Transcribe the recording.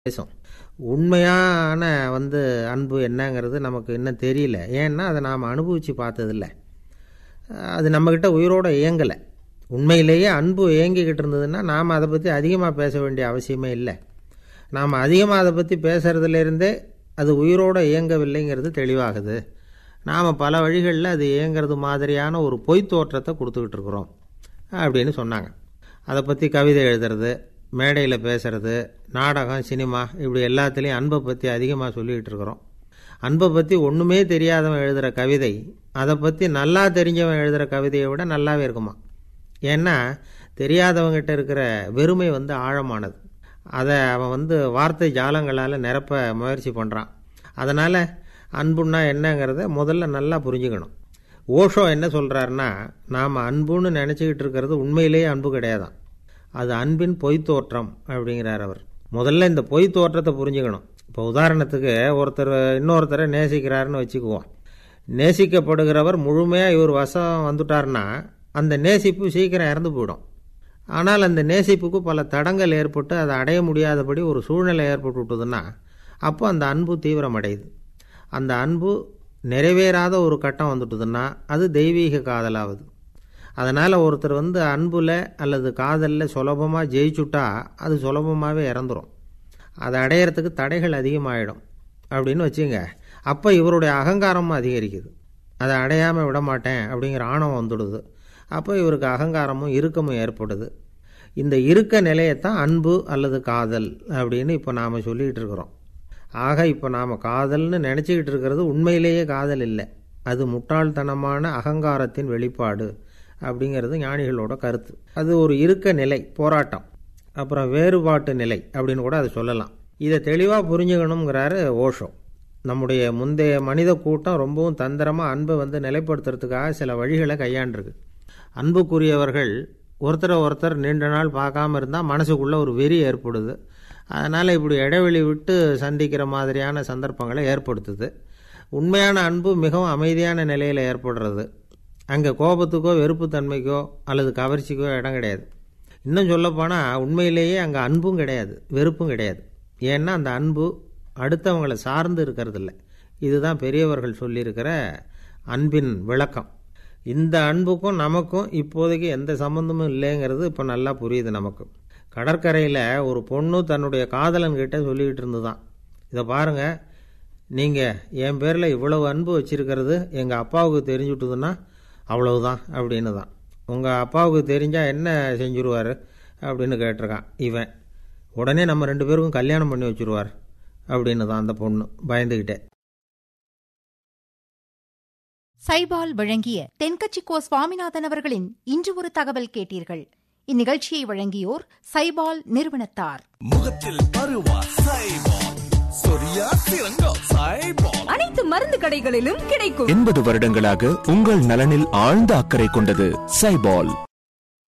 பேசும் உண்மையான வந்து அன்பு என்னங்கிறது நமக்கு இன்னும் தெரியல ஏன்னா அதை நாம் அனுபவித்து பார்த்ததில்ல அது நம்மக்கிட்ட உயிரோடு இயங்கலை உண்மையிலேயே அன்பு இயங்கிக்கிட்டு இருந்ததுன்னா நாம் அதை பற்றி அதிகமாக பேச வேண்டிய அவசியமே இல்லை நாம் அதிகமாக அதை பற்றி பேசுகிறதுலேருந்தே அது உயிரோடு இயங்கவில்லைங்கிறது தெளிவாகுது நாம் பல வழிகளில் அது இயங்கிறது மாதிரியான ஒரு பொய் தோற்றத்தை கொடுத்துக்கிட்டு இருக்கிறோம் அப்படின்னு சொன்னாங்க அதை பற்றி கவிதை எழுதுறது மேடையில் பேசுறது நாடகம் சினிமா இப்படி எல்லாத்துலேயும் அன்பை பற்றி அதிகமாக சொல்லிக்கிட்டு இருக்கிறோம் அன்பை பற்றி ஒன்றுமே தெரியாதவன் எழுதுகிற கவிதை அதை பற்றி நல்லா தெரிஞ்சவன் எழுதுகிற கவிதையை விட நல்லாவே இருக்குமா ஏன்னா தெரியாதவங்ககிட்ட இருக்கிற வெறுமை வந்து ஆழமானது அதை அவன் வந்து வார்த்தை ஜாலங்களால் நிரப்ப முயற்சி பண்ணுறான் அதனால் அன்புன்னா என்னங்கிறத முதல்ல நல்லா புரிஞ்சுக்கணும் ஓஷோ என்ன சொல்கிறாருன்னா நாம் அன்புன்னு நினச்சிக்கிட்டு இருக்கிறது உண்மையிலேயே அன்பு கிடையாதான் அது அன்பின் பொய் தோற்றம் அப்படிங்கிறார் அவர் முதல்ல இந்த பொய் தோற்றத்தை புரிஞ்சுக்கணும் இப்போ உதாரணத்துக்கு ஒருத்தர் இன்னொருத்தரை நேசிக்கிறாருன்னு வச்சுக்குவோம் நேசிக்கப்படுகிறவர் முழுமையாக இவர் வசம் வந்துட்டார்னா அந்த நேசிப்பு சீக்கிரம் இறந்து போயிடும் ஆனால் அந்த நேசிப்புக்கு பல தடங்கள் ஏற்பட்டு அதை அடைய முடியாதபடி ஒரு சூழ்நிலை ஏற்பட்டு விட்டதுன்னா அப்போ அந்த அன்பு தீவிரமடையுது அந்த அன்பு நிறைவேறாத ஒரு கட்டம் வந்துட்டுதுன்னா அது தெய்வீக காதலாகுது அதனால் ஒருத்தர் வந்து அன்பில் அல்லது காதலில் சுலபமாக ஜெயிச்சுட்டா அது சுலபமாகவே இறந்துடும் அதை அடையிறதுக்கு தடைகள் அதிகமாகிடும் அப்படின்னு வச்சுங்க அப்போ இவருடைய அகங்காரமும் அதிகரிக்குது அதை அடையாமல் விட மாட்டேன் அப்படிங்கிற ஆணவம் வந்துடுது அப்போ இவருக்கு அகங்காரமும் இறுக்கமும் ஏற்படுது இந்த இருக்க நிலையத்தான் அன்பு அல்லது காதல் அப்படின்னு இப்போ நாம் சொல்லிகிட்டு இருக்கிறோம் ஆக இப்போ நாம் காதல்னு நினச்சிக்கிட்டு இருக்கிறது உண்மையிலேயே காதல் இல்லை அது முட்டாள்தனமான அகங்காரத்தின் வெளிப்பாடு அப்படிங்கிறது ஞானிகளோட கருத்து அது ஒரு இருக்க நிலை போராட்டம் அப்புறம் வேறுபாட்டு நிலை அப்படின்னு கூட அதை சொல்லலாம் இதை தெளிவாக புரிஞ்சுக்கணுங்கிறாரு ஓஷோ நம்முடைய முந்தைய மனித கூட்டம் ரொம்பவும் தந்திரமாக அன்பை வந்து நிலைப்படுத்துறதுக்காக சில வழிகளை கையாண்டிருக்கு அன்புக்குரியவர்கள் ஒருத்தரை ஒருத்தர் நீண்ட நாள் பார்க்காம இருந்தால் மனசுக்குள்ளே ஒரு வெறி ஏற்படுது அதனால் இப்படி இடைவெளி விட்டு சந்திக்கிற மாதிரியான சந்தர்ப்பங்களை ஏற்படுத்துது உண்மையான அன்பு மிகவும் அமைதியான நிலையில் ஏற்படுறது அங்கே கோபத்துக்கோ வெறுப்புத்தன்மைக்கோ அல்லது கவர்ச்சிக்கோ இடம் கிடையாது இன்னும் சொல்லப்போனால் உண்மையிலேயே அங்கே அன்பும் கிடையாது வெறுப்பும் கிடையாது ஏன்னா அந்த அன்பு அடுத்தவங்களை சார்ந்து இருக்கிறதில்ல இதுதான் பெரியவர்கள் சொல்லியிருக்கிற அன்பின் விளக்கம் இந்த அன்புக்கும் நமக்கும் இப்போதைக்கு எந்த சம்மந்தமும் இல்லைங்கிறது இப்போ நல்லா புரியுது நமக்கு கடற்கரையில் ஒரு பொண்ணு தன்னுடைய காதலன்கிட்ட சொல்லிக்கிட்டு இருந்துதான் இதை பாருங்கள் நீங்கள் என் பேரில் இவ்வளவு அன்பு வச்சுருக்கிறது எங்கள் அப்பாவுக்கு தெரிஞ்சுட்டுதுன்னா அவ்வளவுதான் அப்படின்னு தான் உங்கள் அப்பாவுக்கு தெரிஞ்சால் என்ன செஞ்சுருவார் அப்படின்னு கேட்டிருக்கான் இவன் உடனே நம்ம ரெண்டு பேருக்கும் கல்யாணம் பண்ணி வச்சுருவார் அப்படின்னு தான் அந்த பொண்ணு பயந்துக்கிட்டே சைபால் வழங்கிய தென்கட்சிக்கோ சுவாமிநாதன் அவர்களின் இன்று ஒரு தகவல் கேட்டீர்கள் இந்நிகழ்ச்சியை வழங்கியோர் சைபால் நிறுவனத்தார் முகத்தில் பருவா சைபால் சொரியா சிறங்கோ சைபால் அனைத்து மருந்து கடைகளிலும் கிடைக்கும் எண்பது வருடங்களாக உங்கள் நலனில் ஆழ்ந்த அக்கறை கொண்டது சைபால்